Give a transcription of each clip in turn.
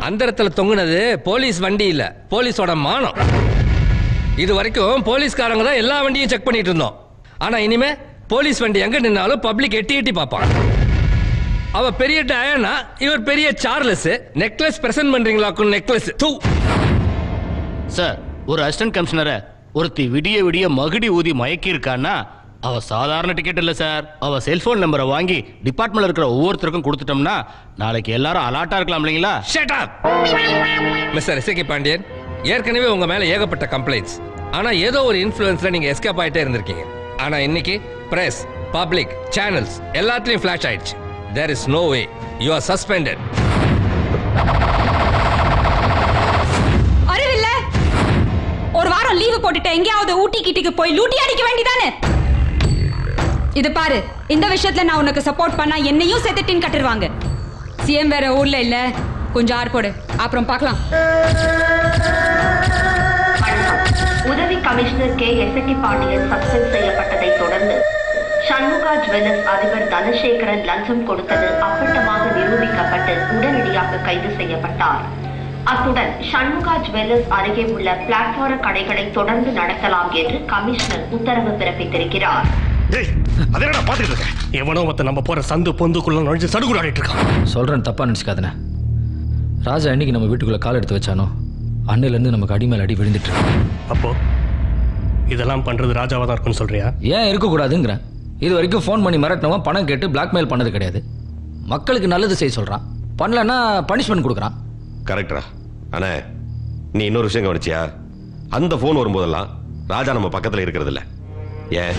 அந்தரத்துல தொங்குனது police வண்டி இல்ல போலீஸோட மானம் இது வரைக்கும் போலீஸ்காரங்க தான் எல்லா வண்டியும் செக் பண்ணிட்டு இருந்தோம் ஆனா இனிமே போலீஸ் வண்டி எங்க நின்னாலும் பப்ளிக் எட்டி எட்டி பார்ப்பான் அவ பெரிய டயனா இவர் பெரிய சார்லஸ் நெக்லஸ் பிரசன்ட் பண்றீங்களாக்கும் நெக்லஸ் தூ சார் ஒரு அசிஸ்டன்ட் கமிஷனரை ஒருத்தி விடிய விடிய மகுடி ஊதி மயக்கி இருக்கான்னா அவ சாதாரண டிக்கெட் இல்ல சார் அவ செல்போன் நம்பரை வாங்கி டிபார்ட்மெண்ட்ல இருக்கிற ஒவ்வொருத்தருக்கும் கொடுத்துட்டோம்னா நாளைக்கு எல்லாரும் அலாட்டா இருக்கலாம் இல்லைங்களா shut up mister SK Pandian ஏற்கனவே உங்க மேல ஏகப்பட்ட கம்ப்ளைண்ட்ஸ் ஆனா ஏதோ ஒரு இன்ஃப்ளூயன்ஸ்ல நீங்க எஸ்கேப் ஆயிட்டே இருந்திருக்கீங்க ஆனா இன்னைக்கு பிரஸ் பப்ளிக் சேனல்ஸ் எல்லாத்துலயும் ஃபிளாஷ் ஆயிடுச்சு there is no way you are suspended அறிவில்ல ஒரு வாரம் லீவு போட்டுட்டு எங்கேயாவது ஊட்டி கிட்டிக்கு போய் லூட்டி அடிக்க வேண்டியதானே இது பாரு இந்த விஷயத்துல நான் உனக்கு சப்போர்ட் பண்ணா என்னையும் செத்துட்டின்னு கட்டிடுவாங்க சிஎம் வேற ஊர்ல இல்ல கொஞ்சம் ஆறு போடு அப்புறம் பார்க்கலாம் உதவி commissioner K S Pandian suspend செய்யப்பட்டதை தொடர்ந்து சண்முகா ஜுவல்லர்ஸ் அதிபர் தனசேகரன் லஞ்சம் கொடுத்தது அப்பட்டமாக நிரூபிக்கப்பட்டு உடனடியாக கைது செய்யப்பட்டார் அத்துடன் சண்முகா ஜுவல்லர்ஸ் அருகே உள்ள பிளாட்பார கடைகளை தொடர்ந்து நடத்தலாம் என்று கமிஷனர் உத்தரவு பிறப்பித்திருக்கிறார் டேய் அதேடா பாத்துட்டு இருக்கேன் எவனோ ஒருத்தன் நம்ம போற சந்து பொந்துக்குள்ள நுழைஞ்சு சடுகுடாடிட்டு இருக்கான் சொல்கிறேன் தப்பாக நினச்சிக்காதனே ராஜா என்னைக்கு நம்ம வீட்டுக்குள்ளே கால் எடுத்து வச்சானோ அன்னையிலேருந்து நமக்கு அடி மேல் அடி விழுந்துட்டு இருக்கு அப்போ இதெல்லாம் பண்றது ராஜாவா தான் இருக்கும்னு சொல்றியா ஏன் இருக்கக்கூடாதுங்கிறேன் இது வரைக்கும் ஃபோன் பண்ணி மிரட்டினவன் பணம் கேட்டு பிளாக்மெயில் பண்ணது கிடையாது மக்களுக்கு நல்லது செய்ய சொல்கிறான் பண்ணலன்னா பனிஷ்மெண்ட் கொடுக்குறான் கரெக்டா அண்ணே நீ இன்னொரு விஷயம் கவனிச்சியா அந்த ஃபோன் வரும்போதெல்லாம் ராஜா நம்ம பக்கத்துல இருக்கிறது இல்ல ஏன்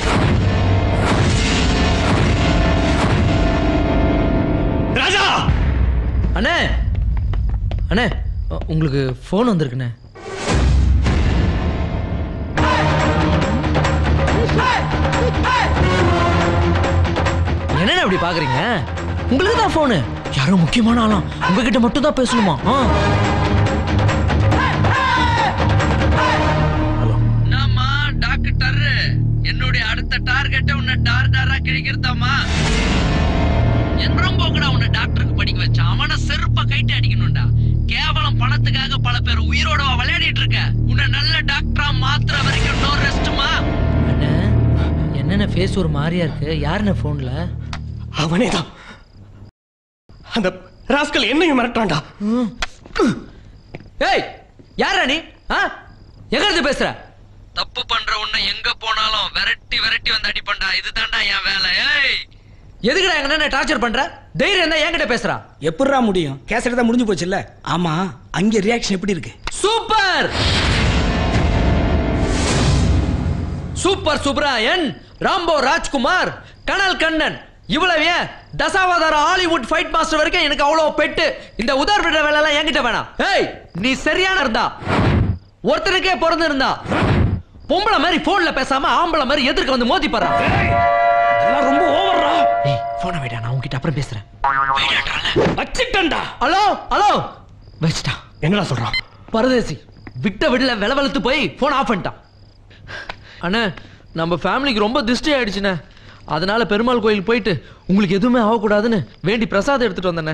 ராஜா அண்ணே அண்ணே உ- உங்களுக்கு ஃபோன் வந்திருக்குண்ணே என்னண்ணே அப்படி பாக்குறீங்க உங்களுக்கு தான் ஃபோனு யாரோ முக்கியமான ஆளாம் உங்ககிட்ட மட்டும் தான் பேசணுமா ஆ நாமா டாக்டர் என்னுடைய அடுத்த டார்கெட்டை உன்னை டார் டாரா கிழிக்கிறதாமா என்றும் போக்குடா உன்னை டாக்டருக்கு படிக்க வச்சான் அவனை செருப்ப கைட்டு அடிக்கணும்டா கேவலம் பணத்துக்காக பல பேர் உயிரோட விளையாடிட்டு இருக்க உன்னை நல்ல டாக்டரா மாத்துற வரைக்கும் நோ ரெஸ்ட்மா அண்ணே என்னென்ன ஃபேஸ் ஒரு மாதிரியா இருக்கு யாருண்ணே ஃபோன்ல அவனே தான் அந்த ராஸ்கல் என்னையும் மிரட்டான்டா ஏய் யாரா நீ ஆ எங்க இருந்து பேசுற தப்பு பண்ற உன்னை எங்க போனாலும் விரட்டி விரட்டி வந்து அடிப்பண்டா இதுதான்டா என் வேலை ஏய் எதுக்குடா எங்க என்ன டார்ச்சர் பண்ற தைரியம் இருந்தா என்கிட்ட பேசுறா எப்படிரா முடியும் கேசட் தான் முடிஞ்சு போச்சுல்ல ஆமா அங்க ரியாக்ஷன் எப்படி இருக்கு super super Subbarayan Rambo Rajkumar Kanal Kannan இவ்வளவு ஏன் தசாவதார ஹாலிவுட் ஃபைட் மாஸ்டர் வரைக்கும் எனக்கு அவ்வளவு பெட்டு இந்த உதார் விடுற வேலை எல்லாம் என்கிட்ட வேணாம் ஏய் நீ சரியான இருந்தா ஒருத்தருக்கே பிறந்து இருந்தா பொம்பளை மாதிரி போன்ல பேசாம ஆம்பளை மாதிரி எதிர்க்க வந்து மோதி பாரு இதெல்லாம் ரொம்ப ஓவர்ரா ஏய் போன வைடா நான் உன்கிட்ட அப்புறம் பேசுறேன் வச்சிட்டேன்டா ஹலோ ஹலோ வச்சிட்டா என்னடா சொல்றான் பரதேசி விட்ட விடல விளவெழுத்து போய் போன் ஆஃப் பண்ணிட்டான் அண்ணே நம்ம ஃபேமிலிக்கு ரொம்ப திருஷ்டி ஆயிடுச்சுண்ணே அதனால பெருமாள் கோயில் போயிட்டு உங்களுக்கு எதுவுமே ஆகக்கூடாதுன்னு வேண்டி பிரசாதம் எடுத்துட்டு வந்தேண்ணே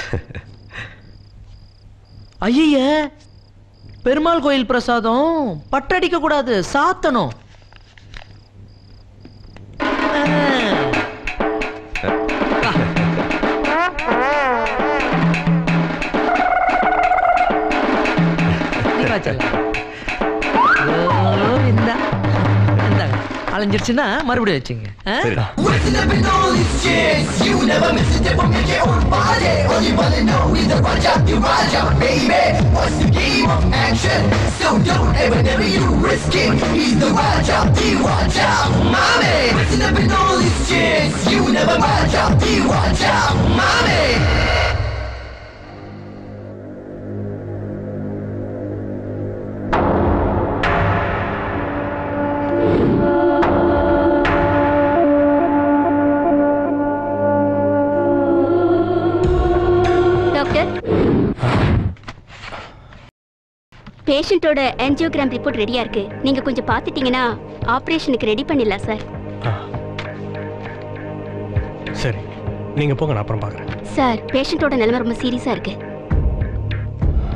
ஐய பெருமாள் கோயில் பிரசாதம் பட்டடிக்க கூடாது சாத்தணும் நீ வா செல்லம். ஐயோ, இந்தா. இந்தாங்க. அலைஞ்சிருச்சுன்னா மறுபடியும் வச்சுங்க ஆ? சரிடா You never miss a dip from your own body. All you wanna know is the Raja, the Raja, baby. What's the game of action? So don't ever, never you risk it. He's the Raja, the Raja, mommy. Listen up in all these chicks. You never Raja, the Raja, mommy. Doctor பேஷண்ட்டோட angiogram report ரெடியா இருக்கு நீங்க கொஞ்சம் பார்த்துட்டீங்கன்னா ஆபரேஷனுக்கு ready பண்ணிடலாம் sir சரி நீங்க போங்க நான் அப்புறம் பாக்குறேன் சார் பேஷண்ட்டோட நிலைமை ரொம்ப சீரியஸா இருக்கு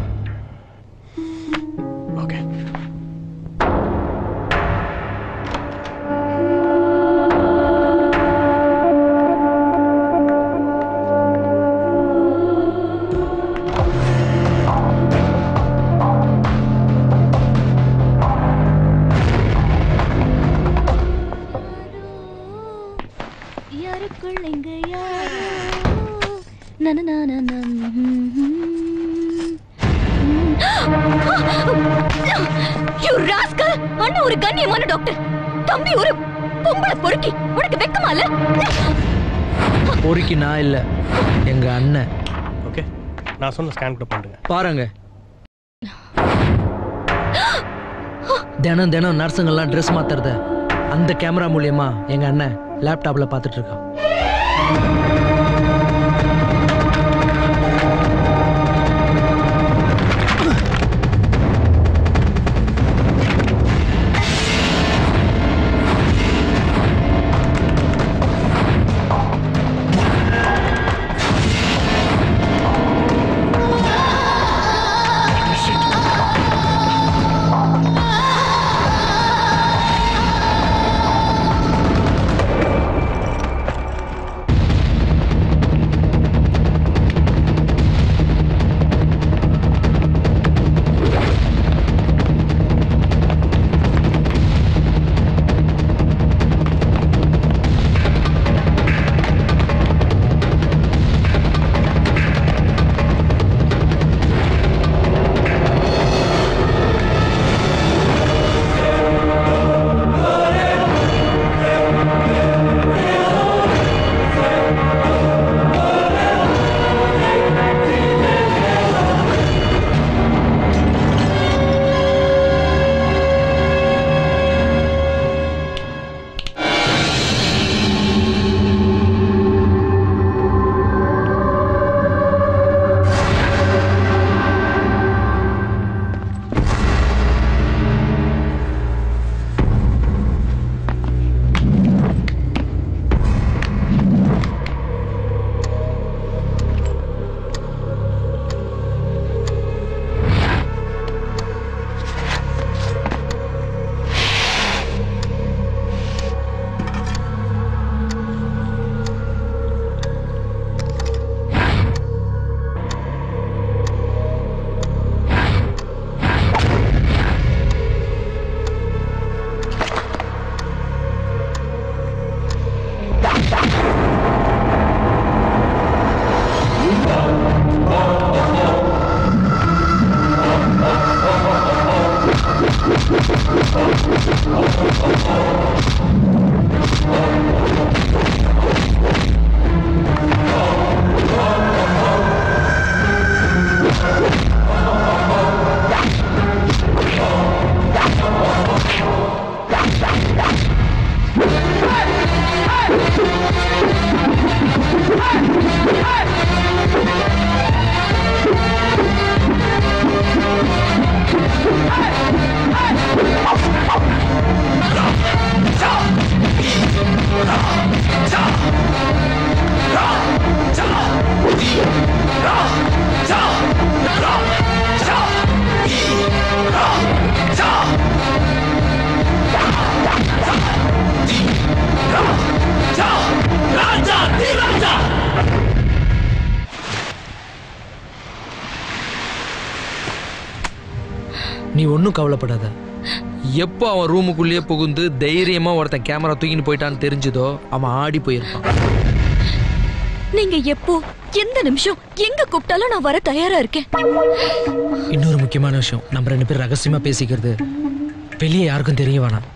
ஒரு கண்ணியமான டாக்டர் தம்பி ஒரு பொம்பளை பொறுக்கி உனக்கு வெக்கமா இல்ல பொறுக்கி நான் இல்ல எங்க அண்ணன் ஓகே நான் சொன்ன ஸ்கேன் கூட பண்ணுங்க பாருங்க தினம் தினம் நர்ஸுங்கெல்லாம் ட்ரெஸ் மாத்துறத அந்த கேமரா மூலியமா எங்க அண்ணன் லேப்டாப்ல பார்த்துட்டு இருக்கான் நீ ஒன்றும் கவலைப்படாத எப்போ அவன் ரூமுக்குள்ளேயே புகுந்து தைரியமா ஒருத்தன் கேமரா தூக்கின்னு போயிட்டான்னு தெரிஞ்சதோ அவன் ஆடி போயிருப்பான் நீங்க எப்போ எந்த நிமிஷம் எங்க கூப்பிட்டாலும் நான் வர தயாரா இருக்கேன் இன்னொரு முக்கியமான விஷயம் நம்ம ரெண்டு பேரும் ரகசியமா பேசிக்கிறது வெளியே யாருக்கும் தெரிய வேணாம்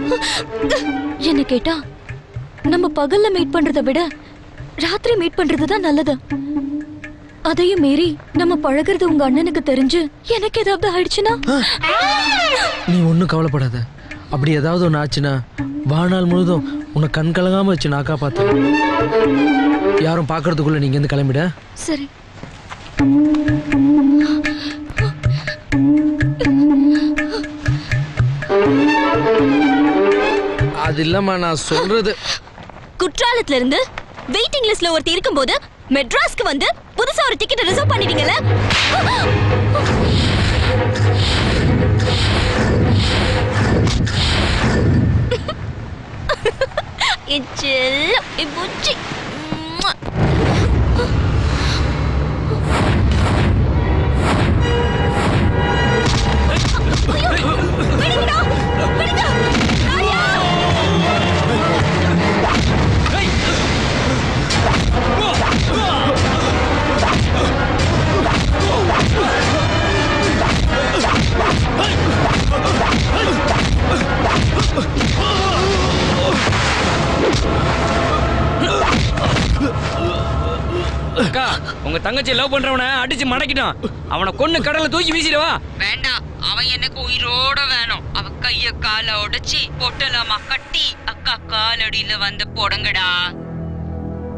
என்ன கேட்டா நம்ம பகல்ல மீட் பண்றதை விட ராத்திரி மீட் பண்றது தான் நல்லது அதையும் மீறி நம்ம பழகுறது உங்க அண்ணனுக்கு தெரிஞ்சு எனக்கு ஏதாவது ஆயிடுச்சுன்னா நீ ஒன்றும் கவலைப்படாத அப்படி ஏதாவது ஒன்று ஆச்சுன்னா வாழ்நாள் முழுதும் உன்னை கண் கலங்காம வச்சு நான் காப்பாத்துறேன் யாரும் பார்க்கறதுக்குள்ள நீங்க இருந்து கிளம்பிட சரி அது இல்லம்மா நான் சொல்றது குற்றாலத்துல இருந்து வெயிட்டிங் லிஸ்ட்ல ஒருத்தி இருக்கும்போது மெட்ராஸ்க்கு வந்து புதுசா ஒரு டிக்கெட் ரிசர்வ் பண்ணிட்டீங்கல்ல என் செல்லம், என் புச்சி. உம்மா. ஐயோ, விடுங்கடா, விடுங்க. ராஜா! Hey! அக்கா உங்க தங்கச்சி லவ் பண்றவன அடிச்சு மடக்கிட்டான் அவனை கொன்னு கடல்ல தூக்கி வீசிடுவா வேண்டாம் அவன் எனக்கு உயிரோட வேணும் அவ கைய கால உடைச்சி பொட்டலாமா கட்டி அக்கா காலடியில வந்து போடுங்கடா